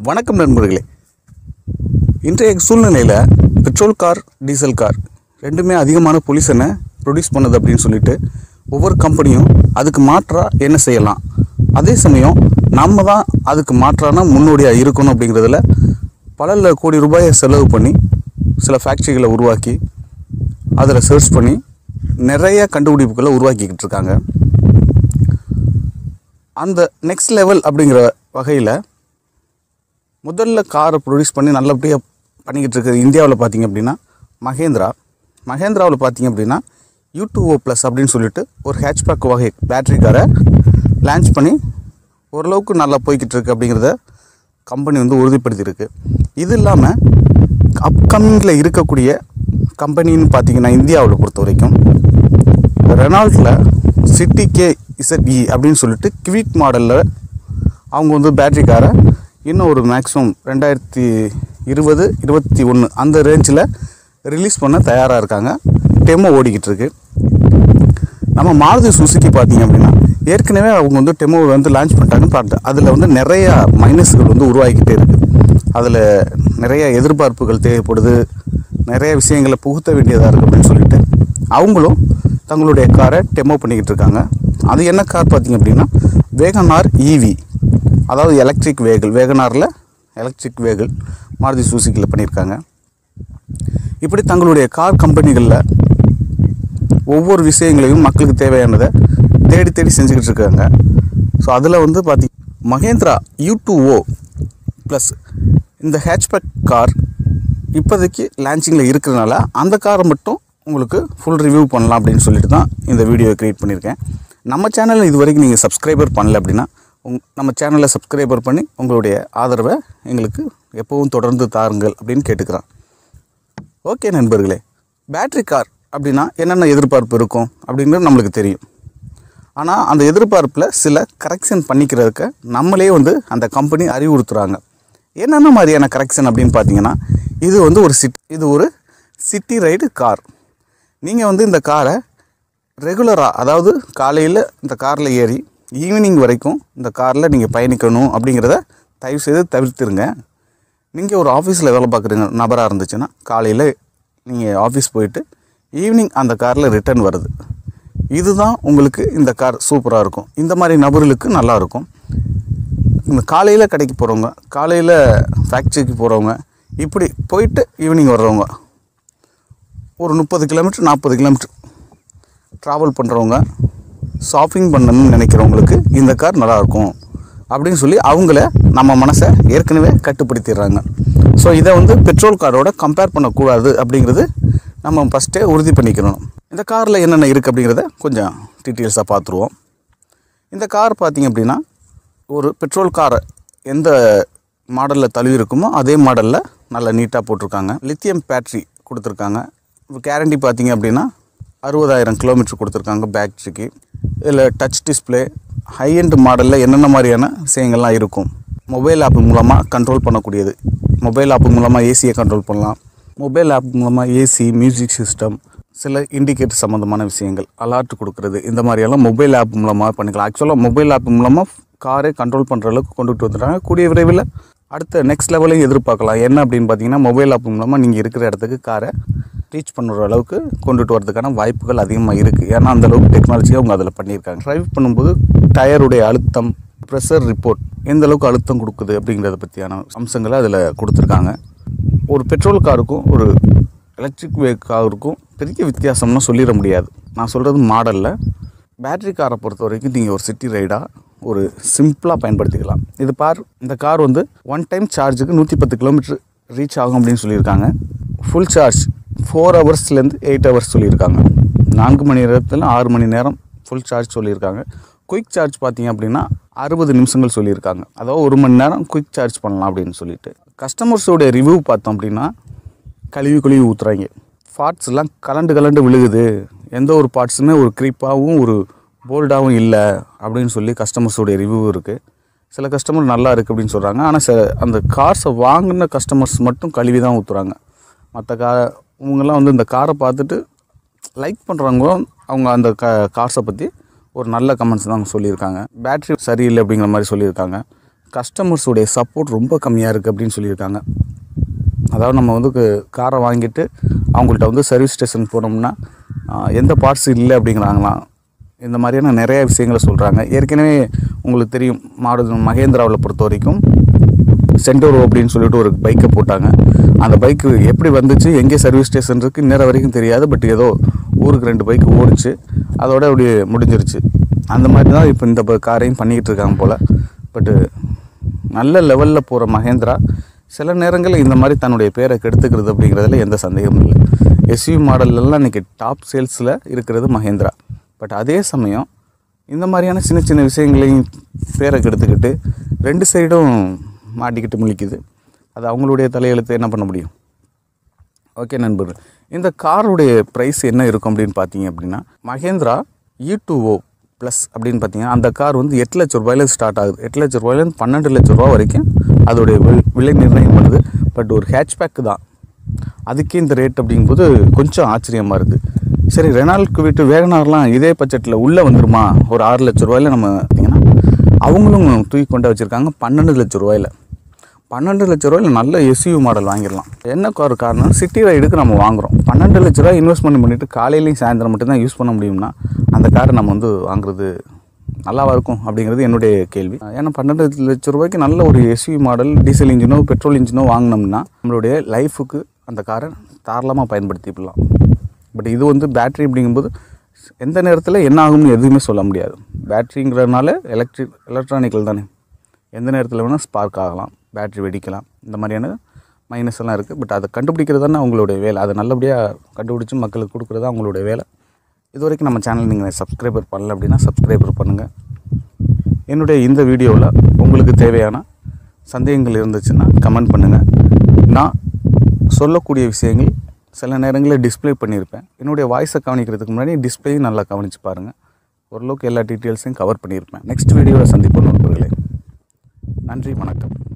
வணக்கம் நண்பர்களே இன்றைய சூழ்நிலையில் பெட்ரோல் கார் டீசல் கார் ரெண்டுமே அதிகமான பொல்யூஷனை ப்ரொடியூஸ் பண்ணுது அப்படின்னு சொல்லிட்டு ஒவ்வொரு கம்பெனியும் அதுக்கு மாற்றாக என்ன செய்யலாம் அதே சமயம் நம்ம தான் அதுக்கு மாற்றான முன்னோடியாக இருக்கணும் அப்படிங்கிறதுல பல ல- கோடி ரூபாயை செலவு பண்ணி சில ஃபேக்ட்ரிகளை உருவாக்கி அதில் சர்ச் பண்ணி நிறைய கண்டுபிடிப்புகளை உருவாக்கிக்கிட்டு இருக்காங்க அந்த நெக்ஸ்ட் லெவல் அப்படிங்கிற வகையில் முதல்ல காரை ப்ரொடியூஸ் பண்ணி நல்லபடியாக பண்ணிக்கிட்டு இருக்கிறது இந்தியாவில் பார்த்தீங்க அப்படின்னா மகேந்திரா மகேந்திராவில் பார்த்தீங்க அப்படின்னா யூ ஓ ப்ளஸ் அப்படின்னு சொல்லிட்டு ஒரு ஹேட்ச்பேக் வகை பேட்டரி காரை லான்ச் பண்ணி ஓரளவுக்கு நல்லா போய்கிட்டு இருக்கு அப்படிங்கிறத கம்பெனி வந்து உறுதிப்படுத்தியிருக்கு இது இல்லாமல் அப்கமிங்கில் இருக்கக்கூடிய கம்பெனின்னு பார்த்தீங்கன்னா இந்தியாவில் பொறுத்த வரைக்கும் ரெனால்ட்டில் சிட்டி கே இசட்இ அப்படின்னு சொல்லிட்டு கிவிட் மாடலில் அவங்க வந்து பேட்டரி காரை இன்னும் ஒரு மேக்ஸிமம் ரெண்டாயிரத்தி இருபது இருபத்தி ஒன்று அந்த ரேஞ்சில் ரிலீஸ் பண்ண தயாராக இருக்காங்க டெமோ ஓடிக்கிட்டு இருக்கு நம்ம மாருதி சுசுக்கி பார்த்தீங்க அப்படின்னா ஏற்கனவே அவங்க வந்து டெமோ வந்து லான்ச் பண்ணிட்டாங்கன்னு பார்த்தேன் அதில் வந்து நிறையா மைனஸ்கள் வந்து உருவாகிக்கிட்டே இருக்குது அதில் நிறைய எதிர்பார்ப்புகள் தேவைப்படுது நிறைய விஷயங்களை புகுத்த வேண்டியதாக இருக்குது அப்படின்னு சொல்லிட்டு அவங்களும் தங்களுடைய காரை டெமோ பண்ணிக்கிட்டு இருக்காங்க அது என்ன கார் பார்த்தீங்க அப்படின்னா வேகனார் ஈவி அதாவது எலக்ட்ரிக் வெஹிக்கிள் வேகனாரில் எலக்ட்ரிக் வெஹிக்கிள் மாருதி சுசுக்கியில் பண்ணியிருக்காங்க இப்படி தங்களுடைய கார் கம்பெனிகளில் ஒவ்வொரு விஷயங்களையும் மக்களுக்கு தேவையானதை தேடி தேடி செஞ்சுக்கிட்டு இருக்காங்க ஸோ அதில் வந்து பார்த்தி மகேந்திரா யூ ஓ ப்ளஸ் இந்த ஹேட்ச்பேக் கார் இப்போதைக்கு லான்ச்சிங்கில் இருக்கிறதுனால அந்த காரை மட்டும் உங்களுக்கு ஃபுல் ரிவ்யூ பண்ணலாம் அப்படின்னு சொல்லிட்டு தான் இந்த வீடியோ க்ரியேட் பண்ணியிருக்கேன் நம்ம சேனலில் இது வரைக்கும் நீங்கள் சப்ஸ்கிரைபர் பண்ணல அப்படின்னா உங் நம்ம சேனலை சப்ஸ்கிரைபர் பண்ணி உங்களுடைய ஆதரவை எங்களுக்கு எப்பவும் தொடர்ந்து தாருங்கள் அப்படின்னு கேட்டுக்கிறேன் ஓகே நண்பர்களே பேட்டரி கார் அப்படின்னா என்னென்ன எதிர்பார்ப்பு இருக்கும் அப்படிங்கிறது நம்மளுக்கு தெரியும் ஆனால் அந்த எதிர்பார்ப்பில் சில கரெக்ஷன் பண்ணிக்கிறதுக்கு நம்மளே வந்து அந்த கம்பெனி அறிவுறுத்துகிறாங்க என்னென்ன மாதிரியான கரெக்ஷன் அப்படின்னு பார்த்தீங்கன்னா இது வந்து ஒரு சிட் இது ஒரு சிட்டி ரைடு கார் நீங்கள் வந்து இந்த காரை ரெகுலராக அதாவது காலையில் இந்த காரில் ஏறி ஈவினிங் வரைக்கும் இந்த காரில் நீங்கள் பயணிக்கணும் அப்படிங்கிறத தயவுசெய்து தவிர்த்துருங்க நீங்கள் ஒரு ஆஃபீஸில் வேலை பார்க்குறீங்க நபராக இருந்துச்சுன்னா காலையில் நீங்கள் ஆஃபீஸ் போயிட்டு ஈவினிங் அந்த காரில் ரிட்டர்ன் வருது இதுதான் உங்களுக்கு இந்த கார் சூப்பராக இருக்கும் இந்த மாதிரி நபர்களுக்கு நல்லா இருக்கும் இந்த காலையில் கடைக்கு போகிறவங்க காலையில் ஃபேக்ட்ரிக்கு போகிறவங்க இப்படி போயிட்டு ஈவினிங் வர்றவங்க ஒரு முப்பது கிலோமீட்டர் நாற்பது கிலோமீட்டர் ட்ராவல் பண்ணுறவங்க ஷாப்பிங் பண்ணணும்னு நினைக்கிறவங்களுக்கு இந்த கார் நல்லாயிருக்கும் அப்படின்னு சொல்லி அவங்கள நம்ம மனசை ஏற்கனவே கட்டுப்படுத்திடுறாங்க ஸோ இதை வந்து பெட்ரோல் காரோட கம்பேர் பண்ணக்கூடாது அப்படிங்கிறது நம்ம ஃபஸ்ட்டே உறுதி பண்ணிக்கணும் இந்த காரில் என்னென்ன இருக்குது அப்படிங்கிறத கொஞ்சம் டீட்டெயில்ஸாக பார்த்துருவோம் இந்த கார் பார்த்தீங்க அப்படின்னா ஒரு பெட்ரோல் காரை எந்த மாடலில் தழுவி இருக்குமோ அதே மாடலில் நல்லா நீட்டாக போட்டிருக்காங்க லித்தியம் பேட்ரி கொடுத்துருக்காங்க கேரண்டி பார்த்தீங்க அப்படின்னா அறுபதாயிரம் கிலோமீட்டர் கொடுத்துருக்காங்க பேட்டரிக்கு இதில் டச் டிஸ்ப்ளே ஹை எண்ட் மாடலில் என்னென்ன மாதிரியான விஷயங்கள்லாம் இருக்கும் மொபைல் ஆப் மூலமாக கண்ட்ரோல் பண்ணக்கூடியது மொபைல் ஆப் மூலமாக ஏசியை கண்ட்ரோல் பண்ணலாம் மொபைல் ஆப் மூலமாக ஏசி மியூசிக் சிஸ்டம் சில இண்டிகேட்டர் சம்மந்தமான விஷயங்கள் அலர்ட் கொடுக்குறது இந்த மாதிரியெல்லாம் மொபைல் ஆப் மூலமாக பண்ணிக்கலாம் ஆக்சுவலாக மொபைல் ஆப் மூலமாக காரை கண்ட்ரோல் பண்ணுற அளவுக்கு கொண்டுட்டு வந்துட்டாங்க கூடிய விரைவில் அடுத்த நெக்ஸ்ட் லெவலையும் எதிர்பார்க்கலாம் என்ன அப்படின்னு பார்த்தீங்கன்னா மொபைல் ஆப் மூலமாக நீங்கள் இருக்கிற இடத்துக்கு காரை ரீச் பண்ணுற அளவுக்கு கொண்டுட்டு வரதுக்கான வாய்ப்புகள் அதிகமாக இருக்குது ஏன்னா அந்த அளவுக்கு டெக்னாலஜியை அவங்க அதில் பண்ணியிருக்காங்க ட்ரைவ் பண்ணும்போது டயருடைய அழுத்தம் ப்ரெஷர் ரிப்போர்ட் எந்த அளவுக்கு அழுத்தம் கொடுக்குது அப்படிங்கிறத பற்றியான அம்சங்களை அதில் கொடுத்துருக்காங்க ஒரு பெட்ரோல் காருக்கும் ஒரு எலக்ட்ரிக் வே காருக்கும் பெரிய வித்தியாசம்னு சொல்லிட முடியாது நான் சொல்கிறது மாடலில் பேட்டரி காரை பொறுத்த வரைக்கும் நீங்கள் ஒரு சிட்டி ரைடாக ஒரு சிம்பிளாக பயன்படுத்திக்கலாம் இது பார் இந்த கார் வந்து ஒன் டைம் சார்ஜுக்கு நூற்றி பத்து கிலோமீட்டர் ரீச் ஆகும் அப்படின்னு சொல்லியிருக்காங்க ஃபுல் சார்ஜ் ஃபோர் ஹவர்ஸ்லேருந்து எயிட் ஹவர்ஸ் சொல்லியிருக்காங்க நான்கு மணி நேரத்தில் ஆறு மணி நேரம் ஃபுல் சார்ஜ் சொல்லியிருக்காங்க குயிக் சார்ஜ் பார்த்தீங்க அப்படின்னா அறுபது நிமிஷங்கள் சொல்லியிருக்காங்க அதாவது ஒரு மணி நேரம் குயிக் சார்ஜ் பண்ணலாம் அப்படின்னு சொல்லிட்டு கஸ்டமர்ஸோடைய ரிவ்யூ பார்த்தோம் அப்படின்னா கழுவி கழுவி ஊற்றுறாங்க பார்ட்ஸ் எல்லாம் கலண்டு கலண்டு விழுகுது எந்த ஒரு பார்ட்ஸுமே ஒரு க்ரீப்பாகவும் ஒரு போல்டாகவும் இல்லை அப்படின்னு சொல்லி கஸ்டமர்ஸோடைய ரிவ்யூ இருக்குது சில கஸ்டமர் நல்லா இருக்குது அப்படின்னு சொல்கிறாங்க ஆனால் சில அந்த கார்ஸை வாங்கின கஸ்டமர்ஸ் மட்டும் கழுவி தான் ஊற்றுறாங்க மற்ற கா இவங்கெல்லாம் வந்து இந்த காரை பார்த்துட்டு லைக் பண்ணுறவங்க அவங்க அந்த க கார்ஸை பற்றி ஒரு நல்ல கமெண்ட்ஸ் தான் சொல்லியிருக்காங்க பேட்ரி சரியில்லை அப்படிங்கிற மாதிரி சொல்லியிருக்காங்க கஸ்டமர்ஸுடைய சப்போர்ட் ரொம்ப கம்மியாக இருக்குது அப்படின்னு சொல்லியிருக்காங்க அதாவது நம்ம வந்து கு- காரை வாங்கிட்டு அவங்கள்ட்ட வந்து சர்வீஸ் ஸ்டேஷன் போனோம்னா ஆஹ், எந்த பார்ட்ஸ் இல்லை அப்படிங்கிறாங்களாம் இந்த மாதிரியான நிறைய விஷயங்களை சொல்கிறாங்க ஏற்கனவே உங்களுக்கு தெரியும் மாருதி மகேந்திராவில் பொறுத்த வரைக்கும் சென்டோரோ அப்படின்னு சொல்லிட்டு ஒரு பைக்கை போட்டாங்க அந்த பைக்கு எப்படி வந்துச்சு எங்கே சர்வீஸ் ஸ்டேஷன் இருக்குது நேரம் வரைக்கும் தெரியாது பட் ஏதோ ஊருக்கு ரெண்டு பைக்கு ஓடிச்சு அதோட அப்படியே முடிஞ்சிருச்சு அந்த மாதிரி தான் இப்போ இந்த ப- காரையும் பண்ணிக்கிட்டு இருக்காங்க போல் பட்டு நல்ல லெவலில் போகிற மகேந்திரா சில நேரங்களில் இந்த மாதிரி தன்னுடைய பேரை கெடுத்துக்கிறது அப்படிங்கிறதுல எந்த சந்தேகமும் இல்லை எஸ்யூ மாடல்லாம் இன்றைக்கி டாப் சேல்ஸில் இருக்கிறது மகேந்திரா பட் அதே சமயம் இந்த மாதிரியான சின்ன சின்ன விஷயங்களையும் பேரை கெடுத்துக்கிட்டு ரெண்டு சைடும் மாட்டிக்கிட்டு முழிக்குது அது அவங்களுடைய தலையெழுத்து என்ன பண்ண முடியும் ஓகே நண்பர் இந்த காருடைய ப்ரைஸ் என்ன இருக்கும் அப்படின்னு பார்த்தீங்க அப்படின்னா Mahindra e two O plus அப்படின்னு பார்த்தீங்கன்னா அந்த கார் வந்து எட்டு லட்ச ரூபாயில ஸ்டார்ட் ஆகுது எட்டு லட்ச ரூபாயிலேருந்து பன்னெண்டு லட்ச ரூபா வரைக்கும் அதோடைய வில்- விலை நிர்ணயம் பண்ணுது பட் ஒரு ஹேட்ச்பேக் தான் அதுக்கே இந்த ரேட் அப்படிங்கும்போது கொஞ்சம் ஆச்சரியமாக இருக்குது சரி ரெனால்ட்க்கு விட்டு வேகனார்லாம் இதே பட்ஜெட்டில் உள்ளே வந்துருமா ஒரு ஆறு லட்ச ரூபாயில நம்ம பார்த்தீங்கன்னா அவங்களும் தூக்கி கொண்டு வச்சுருக்காங்க பன்னெண்டு லட்ச ரூபாயில பன்னெண்டு லட்ச ரூபாயில் நல்ல எஸ்யூ மாடல் வாங்கிடலாம் என்ன கார் காரணம் சிட்டி ரைடுக்கு நம்ம வாங்குறோம் பன்னெண்டு லட்ச ரூபாய் இன்வெஸ்ட்மெண்ட் பண்ணிட்டு காலையிலையும் சாயந்தரம் மட்டும்தான் யூஸ் பண்ண முடியும்னா அந்த காரை நம்ம வந்து வாங்குறது நல்லாவா இருக்கும் அப்படிங்கிறது என்னுடைய கேள்வி ஏன்னா பன்னெண்டு லட்ச ரூபாய்க்கு நல்ல ஒரு எஸ்யூ மாடல் டீசல் இன்ஜினோ பெட்ரோல் இன்ஜினோ வாங்கினோம்னா நம்மளுடைய லைஃபுக்கு அந்த காரை தாராளமாக பயன்படுத்திக்கலாம் பட் இது வந்து பேட்டரி அப்படிங்கும்போது எந்த நேரத்தில் என்ன ஆகும்னு எதுவுமே சொல்ல முடியாது பேட்டரிங்கிறதுனால எலக்ட்ரிக் எலக்ட்ரானிக்கல் தானே எந்த நேரத்தில் வேணால் ஸ்பார்க் ஆகலாம் பேட்டரி வெடிக்கலாம் இந்த மாதிரியான மைனஸ் எல்லாம் இருக்குது பட் அதை கண்டுபிடிக்கிறது தானே அவங்களுடைய வேலை அதை நல்லபடியாக கண்டுபிடிச்சி மக்களுக்கு கொடுக்குறது தான் அவங்களுடைய வேலை இது வரைக்கும் நம்ம சேனல் நீங்கள் சப்ஸ்கிரைபர் பண்ணல அப்படின்னா சப்ஸ்கிரைபர் பண்ணுங்கள் என்னுடைய இந்த வீடியோவில் உங்களுக்கு தேவையான சந்தேகங்கள் இருந்துச்சுன்னா கமெண்ட் பண்ணுங்கள் நான் சொல்லக்கூடிய விஷயங்கள் சில நேரங்களில் டிஸ்ப்ளே பண்ணியிருப்பேன் என்னுடைய வாய்ஸை கவனிக்கிறதுக்கு முன்னாடி டிஸ்ப்ளேயும் நல்லா கவனித்து பாருங்கள் ஓரளவுக்கு எல்லா டீட்டெயில்ஸையும் கவர் பண்ணியிருப்பேன் நெக்ஸ்ட் வீடியோவில் சந்திப்போம் நண்பர்களே நன்றி வணக்கம்